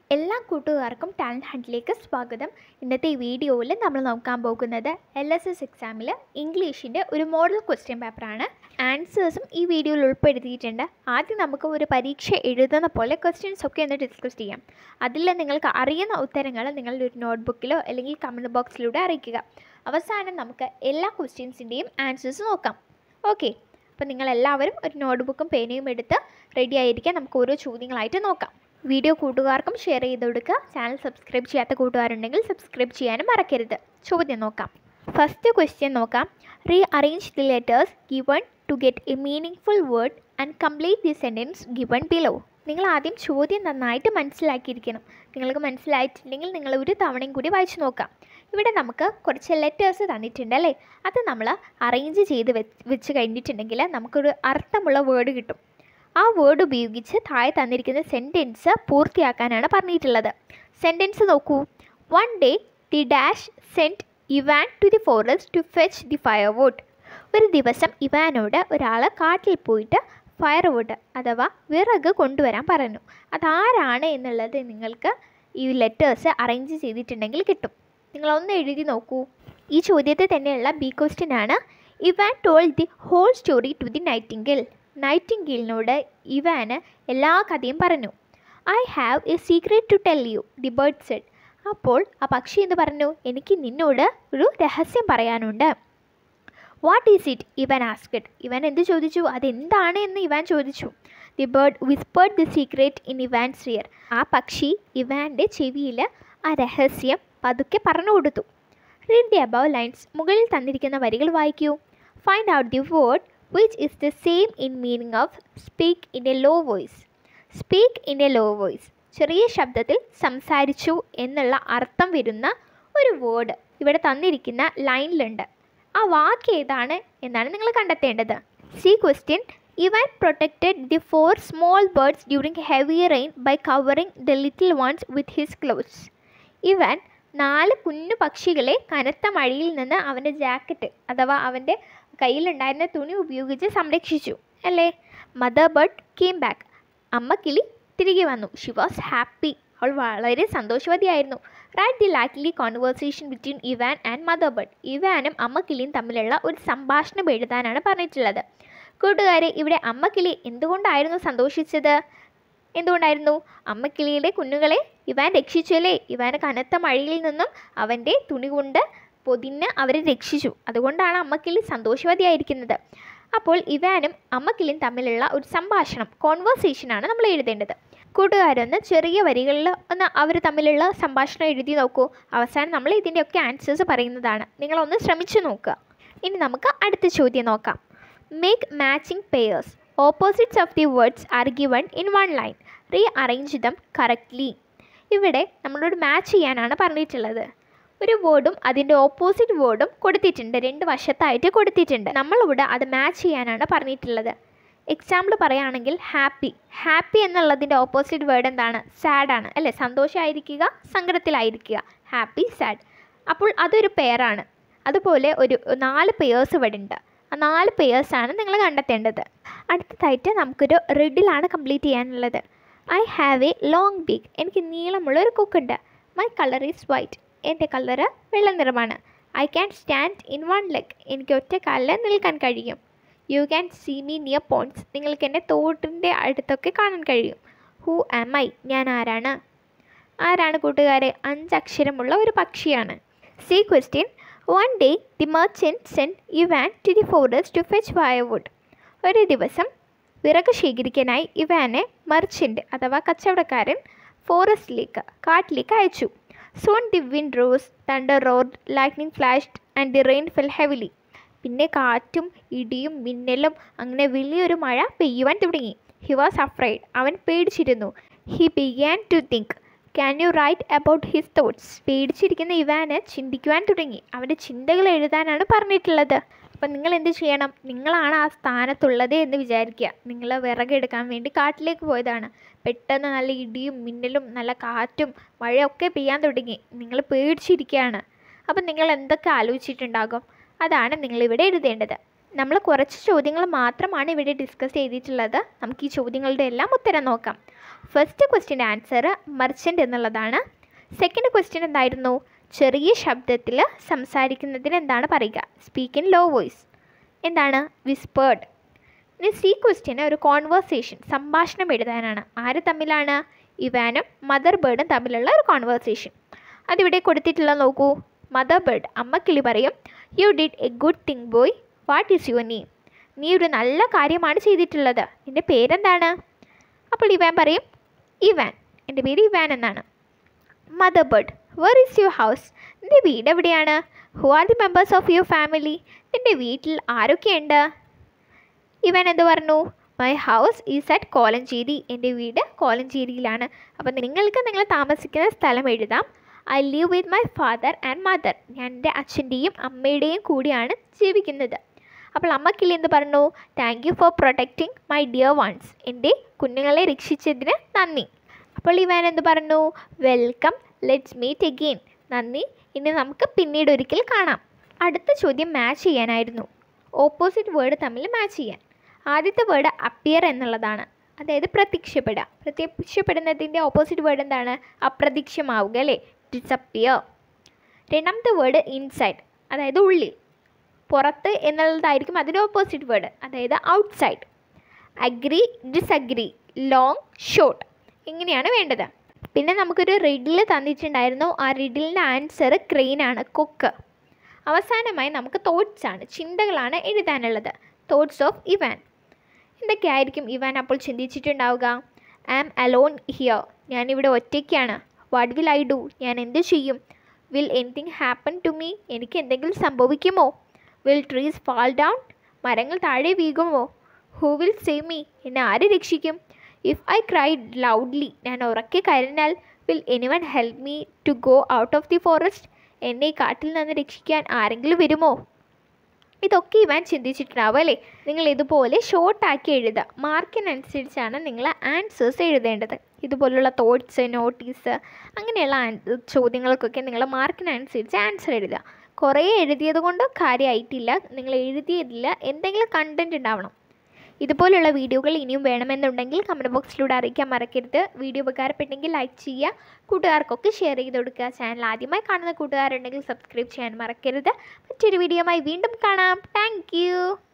എല്ലാ കൂട്ടുകാർക്കും ടാലൻറ്റ് ഹണ്ടിലേക്ക് സ്വാഗതം ഇന്നത്തെ ഈ വീഡിയോയിൽ നമ്മൾ നോക്കാൻ പോകുന്നത് എൽ എസ് എസ് എക്സാമിൽ ഇംഗ്ലീഷിൻ്റെ ഒരു മോഡൽ ക്വസ്റ്റ്യൻ പേപ്പറാണ് ആൻസേഴ്സും ഈ വീഡിയോയിൽ ഉൾപ്പെടുത്തിയിട്ടുണ്ട് ആദ്യം നമുക്ക് ഒരു പരീക്ഷ എഴുതുന്ന പോലെ ക്വസ്റ്റ്യൻസ് ഒക്കെ ഒന്ന് ഡിസ്കസ് ചെയ്യാം അതിൽ നിങ്ങൾക്ക് അറിയുന്ന ഉത്തരങ്ങൾ നിങ്ങളുടെ ഒരു നോട്ട്ബുക്കിലോ അല്ലെങ്കിൽ കമൻറ്റ് ബോക്സിലൂടെ അറിയിക്കുക അവസാനം നമുക്ക് എല്ലാ ക്വസ്റ്റ്യൻസിൻ്റെയും ആൻസേഴ്സ് നോക്കാം ഓക്കെ അപ്പോൾ നിങ്ങളെല്ലാവരും ഒരു നോട്ട്ബുക്കും പേനയും എടുത്ത് റെഡി ആയിരിക്കാൻ നമുക്ക് ഓരോ ചോദ്യങ്ങളായിട്ട് നോക്കാം വീഡിയോ കൂട്ടുകാർക്കും ഷെയർ ചെയ്ത് കൊടുക്കുക ചാനൽ സബ്സ്ക്രൈബ് ചെയ്യാത്ത കൂട്ടുകാരുണ്ടെങ്കിൽ സബ്സ്ക്രൈബ് ചെയ്യാനും മറക്കരുത് ചോദ്യം നോക്കാം ഫസ്റ്റ് ക്വസ്റ്റ്യൻ നോക്കാം rearrange the letters given to get a meaningful word and complete the sentence given below നിങ്ങൾ ആദ്യം ചോദ്യം നന്നായിട്ട് മനസ്സിലാക്കിയിരിക്കണം നിങ്ങൾക്ക് മനസ്സിലായിട്ടില്ലെങ്കിൽ നിങ്ങൾ ഒരു തവണയും കൂടി വായിച്ചു നോക്കാം ഇവിടെ നമുക്ക് കുറച്ച് ലെറ്റേഴ്സ് തന്നിട്ടുണ്ട് അല്ലേ അത് നമ്മൾ അറേഞ്ച് ചെയ്ത് വെച്ച് വെച്ച് കഴിഞ്ഞിട്ടുണ്ടെങ്കിൽ നമുക്കൊരു അർത്ഥമുള്ള വേർഡ് കിട്ടും ആ വേർഡ് ഉപയോഗിച്ച് താഴെ തന്നിരിക്കുന്ന സെൻറ്റൻസ് പൂർത്തിയാക്കാനാണ് പറഞ്ഞിട്ടുള്ളത് സെൻറ്റൻസ് നോക്കൂ one day the dash sent Ivan to the forest to fetch the firewood ഒരു ദിവസം ഇവാനോട് ഒരാൾ കാട്ടിൽ പോയിട്ട് ഫയർവുഡ് അഥവാ വിറക് കൊണ്ടുവരാൻ പറഞ്ഞു അതാരാണ് എന്നുള്ളത് നിങ്ങൾക്ക് ഈ ലെറ്റേഴ്സ് അറേഞ്ച് ചെയ്തിട്ടുണ്ടെങ്കിൽ കിട്ടും നിങ്ങളൊന്ന് എഴുതി നോക്കൂ ഈ ചോദ്യത്തെ തന്നെയുള്ള ബി ക്വസ്റ്റ്യൻ ആണ് Ivan told the whole story to the nightingale നൈറ്റിംഗിലിനോട് ഇവാന് എല്ലാ കഥയും പറഞ്ഞു I have a secret to tell you the bird said അപ്പോൾ ആ പക്ഷി എന്ന് പറഞ്ഞു എനിക്ക് നിന്നോട് ഒരു രഹസ്യം പറയാനുണ്ട് what is it Ivan asked Ivan എന്ത് ചോദിച്ചു അതെന്താണ് എന്ന് ഇവാൻ ചോദിച്ചു the bird whispered the secret in Ivan's ear ആ പക്ഷി ഇവാൻ്റെ ചെവിയിൽ ആ രഹസ്യം പതുക്കെ പറഞ്ഞു കൊടുത്തു റീഡ് ദി അബവ് ലൈൻസ് മുകളിൽ തന്നിരിക്കുന്ന വരികൾ വായിക്കൂ find out the word which is the same in meaning of speak in a low voice speak in a low voice ചെറിയ ശബ്ദത്തിൽ സംസാരിച്ചു എന്നുള്ള അർത്ഥം വരുന്ന ഒരു വേർഡ് ഇവിടെ തന്നിരിക്കുന്ന ലൈനിലുണ്ട് ആ വാക്ക് ഏതാണ് എന്നാണ് നിങ്ങൾ കണ്ടെത്തേണ്ടത് C question Ivan protected the four small birds during heavy rain by covering the little ones with his clothes Ivan നാല് കുഞ്ഞു പക്ഷികളെ കനത്ത മഴയിൽ നിന്ന് അവൻ്റെ ജാക്കറ്റ് അഥവാ അവൻ്റെ കയ്യിലുണ്ടായിരുന്ന തുണി ഉപയോഗിച്ച് സംരക്ഷിച്ചു അല്ലേ മദർ ബേർഡ് കെയിം ബാക്ക് അമ്മ കിളി തിരികെ വന്നു ഷി വാസ് ഹാപ്പി അവൾ വളരെ സന്തോഷവതിയായിരുന്നു write the likely conversation between Ivan and mother bird ഇവാനും അമ്മ കിളിയും തമ്മിലുള്ള ഒരു സംഭാഷണം എഴുതാനാണ് പറഞ്ഞിട്ടുള്ളത് കൂട്ടുകാരെ ഇവിടെ അമ്മ കിളി എന്തുകൊണ്ടായിരുന്നു സന്തോഷിച്ചത് എന്തുകൊണ്ടായിരുന്നു അമ്മക്കിളിയുടെ കുഞ്ഞുങ്ങളെ ഇവാൻ രക്ഷിച്ചല്ലേ ഇവാൻ കനത്ത മഴയിൽ നിന്നും അവൻ്റെ തുണി കൊണ്ട് പൊതിഞ്ഞ് അവരെ രക്ഷിച്ചു അതുകൊണ്ടാണ് അമ്മക്കിളി സന്തോഷവതിയായിരിക്കുന്നത് അപ്പോൾ ഇവാനും അമ്മക്കിളിയും തമ്മിലുള്ള ഒരു സംഭാഷണം കോൺവേഴ്സേഷനാണ് നമ്മൾ എഴുതേണ്ടത് കൂട്ടുകാരൊന്ന് ചെറിയ വരികളിൽ ഒന്ന് അവർ തമ്മിലുള്ള സംഭാഷണം എഴുതി നോക്കൂ അവസാനം നമ്മൾ ഇതിൻ്റെയൊക്കെ ആൻസേഴ്സ് പറയുന്നതാണ് നിങ്ങളൊന്ന് ശ്രമിച്ചു നോക്കുക ഇനി നമുക്ക് അടുത്ത ചോദ്യം നോക്കാം make matching pairs opposites of the words are given in one line rearrange them correctly ഇവിടെ നമ്മളോട് മാച്ച് ചെയ്യാനാണ് പറഞ്ഞിട്ടുള്ളത് ഒരു വേർഡും അതിൻ്റെ ഓപ്പോസിറ്റ് വേർഡും കൊടുത്തിട്ടുണ്ട് രണ്ട് വശത്തായിട്ട് കൊടുത്തിട്ടുണ്ട് നമ്മളിവിടെ അത് മാച്ച് ചെയ്യാനാണ് പറഞ്ഞിട്ടുള്ളത് എക്സാമ്പിൾ പറയുകയാണെങ്കിൽ ഹാപ്പി ഹാപ്പി എന്നുള്ളതിൻ്റെ ഓപ്പോസിറ്റ് വേർഡ് എന്താണ് സാഡാണ് അല്ലേ സന്തോഷമായിരിക്കുക സങ്കടത്തിലായിരിക്കുക ഹാപ്പി സാഡ് അപ്പോൾ അതൊരു പെയറാണ് അതുപോലെ ഒരു നാല് പെയേഴ്സ് ഇവിടെ ഉണ്ട് ആ നാല് പെയേഴ്സാണ് നിങ്ങൾ കണ്ടെത്തേണ്ടത് അടുത്തതായിട്ട് നമുക്കൊരു റിഡിലാണ് കംപ്ലീറ്റ് ചെയ്യാനുള്ളത് I have a long beak എനിക്ക് നീളമുള്ള ഒരു കുക്കുണ്ട് മൈ കളർ ഈസ് വൈറ്റ് എൻ്റെ കളറ് വെള്ള നിറമാണ് I can stand in one leg എനിക്ക് ഒറ്റ കാലിൽ നിൽക്കാൻ കഴിയും you can see me near ponds നിങ്ങൾക്ക് എൻ്റെ തോട്ടിൻ്റെ അടുത്തൊക്കെ കാണാൻ കഴിയും ഹൂ ആം ഐ ഞാൻ ആരാണ് ആരാണ് കൂട്ടുകാരെ അഞ്ചക്ഷരമുള്ള ഒരു പക്ഷിയാണ് C question one day the merchant sent Ivan to the forest to fetch firewood ഒരു ദിവസം വിറക് ശേഖരിക്കാനായി ഇവാനെ മർച്ചൻ്റ് അഥവാ കച്ചവടക്കാരൻ ഫോറസ്റ്റിലേക്ക് കാട്ടിലേക്ക് അയച്ചു soon the wind rose thunder roared lightning flashed and the rain fell heavily പിന്നെ കാറ്റും ഇടിയും മിന്നലും അങ്ങനെ വലിയൊരു മഴ പെയ്യുവാൻ തുടങ്ങി ഹി വാസ് അഫ്രൈഡ് അവൻ പേടിച്ചിരുന്നു he began to think can you write about his thoughts പേടിച്ചിരിക്കുന്ന ഇവാന് ചിന്തിക്കുവാൻ തുടങ്ങി അവൻ്റെ ചിന്തകൾ എഴുതാനാണ് പറഞ്ഞിട്ടുള്ളത് അപ്പം നിങ്ങൾ എന്ത് ചെയ്യണം നിങ്ങളാണ് ആ സ്ഥാനത്തുള്ളത് എന്ന് വിചാരിക്കുക നിങ്ങൾ വിറകെടുക്കാൻ വേണ്ടി കാട്ടിലേക്ക് പോയതാണ് പെട്ടെന്ന് നല്ല ഇടിയും മിന്നലും നല്ല കാറ്റും മഴയൊക്കെ പെയ്യാൻ തുടങ്ങി നിങ്ങൾ പേടിച്ചിരിക്കുകയാണ് അപ്പം നിങ്ങൾ എന്തൊക്കെ ആലോചിച്ചിട്ടുണ്ടാകും അതാണ് നിങ്ങളിവിടെ എഴുതേണ്ടത് നമ്മൾ കുറച്ച് ചോദ്യങ്ങൾ മാത്രമാണ് ഇവിടെ ഡിസ്കസ് ചെയ്തിട്ടുള്ളത് നമുക്ക് ഈ ചോദ്യങ്ങളുടെ എല്ലാം ഉത്തരം നോക്കാം ഫസ്റ്റ് ക്വസ്റ്റ്യൻ്റെ ആൻസർ മർച്ചൻ്റ് എന്നുള്ളതാണ് സെക്കൻഡ് ക്വസ്റ്റ്യൻ എന്തായിരുന്നു ചെറിയ ശബ്ദത്തിൽ സംസാരിക്കുന്നതിന് എന്താണ് പറയുക സ്പീക്ക് ഇൻ ലോ വോയിസ് എന്താണ് വിസ്പേർഡ് ഇനി സി ക്വസ്റ്റ്യന് ഒരു കോൺവേഴ്സേഷൻ സംഭാഷണം എഴുതാനാണ് ആര് തമ്മിലാണ് ഇവാനും മദർ ബേർഡും തമ്മിലുള്ള ഒരു കോൺവേഴ്സേഷൻ അതിവിടെ കൊടുത്തിട്ടുള്ള നോക്കൂ മദർ ബേർഡ് അമ്മക്കിളി പറയും you did a good thing boy what is your name നീ ഒരു നല്ല കാര്യമാണ് ചെയ്തിട്ടുള്ളത് നിൻ്റെ പേരെന്താണ് അപ്പോൾ ഇവാൻ പറയും ഇവാൻ എൻ്റെ പേര് ഇവാൻ എന്നാണ് mother bird where is your house നിൻ്റെ വീട് എവിടെയാണ് who are the members of your family നിൻ്റെ വീട്ടിൽ ആരൊക്കെയുണ്ട് ഇവൻ എന്ത് പറഞ്ഞു my house is at Kolenchery എൻ്റെ വീട് കോലഞ്ചേരിയിലാണ് അപ്പോൾ നിങ്ങൾക്ക് നിങ്ങൾ താമസിക്കുന്ന സ്ഥലം എഴുതാം I live with my father and mother ഞാൻ എൻ്റെ അച്ഛൻ്റെയും അമ്മയുടെയും കൂടിയാണ് ജീവിക്കുന്നത് അപ്പോൾ അമ്മക്കിളി എന്ത് പറഞ്ഞു thank you for protecting my dear ones എൻ്റെ കുഞ്ഞുങ്ങളെ രക്ഷിച്ചതിന് നന്ദി അപ്പോൾ ഇവൻ എന്ത് പറഞ്ഞു വെൽക്കം ലെറ്റ്സ് മീറ്റ് എഗെയിൻ നന്ദി ഇനി നമുക്ക് പിന്നീട് ഒരിക്കൽ കാണാം അടുത്ത ചോദ്യം മാച്ച് ചെയ്യാനായിരുന്നു ഓപ്പോസിറ്റ് വേർഡ് തമ്മിൽ മാച്ച് ചെയ്യാൻ ആദ്യത്തെ വേർഡ് അപ്പിയർ എന്നുള്ളതാണ് അതായത് പ്രത്യക്ഷപ്പെടുക പ്രത്യക്ഷപ്പെടുന്നതിൻ്റെ ഓപ്പോസിറ്റ് വേർഡ് എന്താണ് അപ്രത്യക്ഷമാവുക അല്ലേ ഡിസപ്പിയർ രണ്ടാമത്തെ വേർഡ് ഇൻസൈഡ് അതായത് ഉള്ളിൽ പുറത്ത് എന്നുള്ളതായിരിക്കും അതിൻ്റെ ഓപ്പോസിറ്റ് വേർഡ് അതായത് outside agree disagree long short ഇങ്ങനെയാണ് വേണ്ടത് പിന്നെ നമുക്കൊരു റിഡിൽ തന്നിട്ടുണ്ടായിരുന്നു ആ റിഡിലിൻ്റെ ആൻസർ ക്രെയിനാണ് കൊക്ക് അവസാനമായി നമുക്ക് തോട്ട്സ് ആണ് ചിന്തകളാണ് എഴുതാനുള്ളത് തോട്ട്സ് ഓഫ് ഇവാൻ എന്തൊക്കെയായിരിക്കും ഇവാൻ അപ്പോൾ ചിന്തിച്ചിട്ടുണ്ടാവുക ഐ ആം അലോൺ ഹിയർ ഞാനിവിടെ ഒറ്റയ്ക്കാണ് വാട്ട് വിൽ ഐ ഡു ഞാൻ എന്ത് ചെയ്യും will anything happen to me എനിക്ക് എന്തെങ്കിലും സംഭവിക്കുമോ വിൽ ട്രീസ് ഫാൾ ഡൗൺ മരങ്ങൾ താഴെ വീകുമോ ഹൂ വിൽ സേവ് മീ എന്നെ ആര് രക്ഷിക്കും ഇഫ് ഐ ക്രൈ ലൗഡ്ലി ഞാൻ ഉറക്കെ കരഞ്ഞാൽ will anyone help me to go out of the forest എന്നെ ഈ കാട്ടിൽ നിന്ന് രക്ഷിക്കാൻ ആരെങ്കിലും വരുമോ ഇതൊക്കെ ഇവാൻ ചിന്തിച്ചിട്ടുണ്ടാവും അല്ലേ നിങ്ങൾ ഇതുപോലെ ഷോർട്ടാക്കി എഴുതുക മാർക്കിനനുസരിച്ചാണ് നിങ്ങൾ ആൻസേഴ്സ് എഴുതേണ്ടത് ഇതുപോലുള്ള തോട്ട്സ് നോട്ടീസ് അങ്ങനെയുള്ള ആൻ- ചോദ്യങ്ങൾക്കൊക്കെ നിങ്ങൾ മാർക്കിനനുസരിച്ച് ആൻസർ എഴുതുക കുറേ എഴുതിയത് കൊണ്ട് കാര്യമായിട്ടില്ല നിങ്ങൾ എഴുതിയതിൽ എന്തെങ്കിലും കണ്ടൻറ് ഉണ്ടാവണം ഇതുപോലുള്ള വീഡിയോകൾ ഇനിയും വേണമെന്നുണ്ടെങ്കിൽ കമൻറ്റ് ബോക്സിലൂടെ അറിയിക്കാൻ മറക്കരുത് വീഡിയോ ഉപകാരപ്പെട്ടെങ്കിൽ ലൈക്ക് ചെയ്യുക കൂട്ടുകാർക്കൊക്കെ ഷെയർ ചെയ്ത് കൊടുക്കുക ചാനൽ ആദ്യമായി കാണുന്ന കൂട്ടുകാരുണ്ടെങ്കിൽ സബ്സ്ക്രൈബ് ചെയ്യാൻ മറക്കരുത് മറ്റൊരു വീഡിയോയുമായി വീണ്ടും കാണാം താങ്ക്